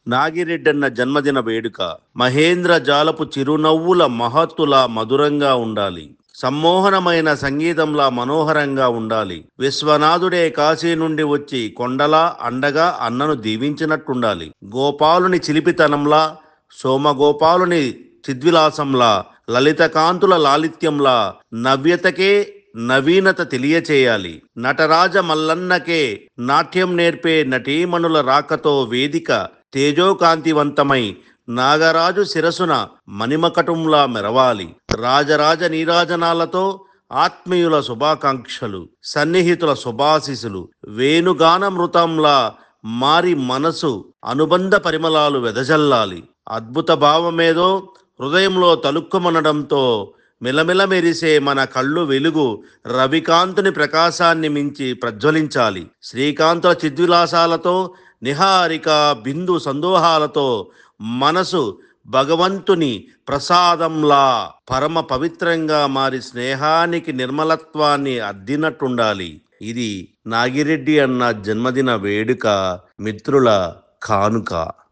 నాగిరెడ్డన్న జన్మదిన వేడుక మహేంద్ర జాలపు చిరునవ్వుల మహత్తులా మధురంగా ఉండాలి సమ్మోహనమైన సంగీతంలా మనోహరంగా ఉండాలి విశ్వనాథుడే కాశీ నుండి వచ్చి కొండలా అండగా అన్నను దీవించినట్టుండాలి గోపాలుని చిలిపితనంలా సోమగోపాలుని చిద్విలాసంలా లలిత కాంతుల లాలిత్యంలా నవ్యతకే నవీనత తెలియచేయాలి నటరాజ మల్లన్నకే నాట్యం నేర్పే నటీమణుల రాకతో వేదిక తేజోకాంతివంతమై నాగరాజు శిరసున మణిమకటంలా మెరవాలి రాజరాజ నీరాజనాలతో ఆత్మీయుల శుభాకాంక్షలు సన్నిహితుల శుభాశిసులు వేణుగానమృతంలా మారి మనసు అనుబంధ పరిమళాలు వెదజల్లాలి అద్భుత భావమేదో హృదయంలో తలుక్కుమనడంతో మిలమిల మెరిసే మన కళ్ళు వెలుగు రవికాంతుని ప్రకాశాన్ని మించి ప్రజ్వలించాలి శ్రీకాంతుల చిద్విలాసాలతో నిహారిక బిందు సందోహాలతో మనసు భగవంతుని ప్రసాదంలా పరమ పవిత్రంగా మారి స్నేహానికి నిర్మలత్వాన్ని అద్దినట్టుండాలి ఇది నాగిరెడ్డి అన్న జన్మదిన వేడుక మిత్రుల కానుక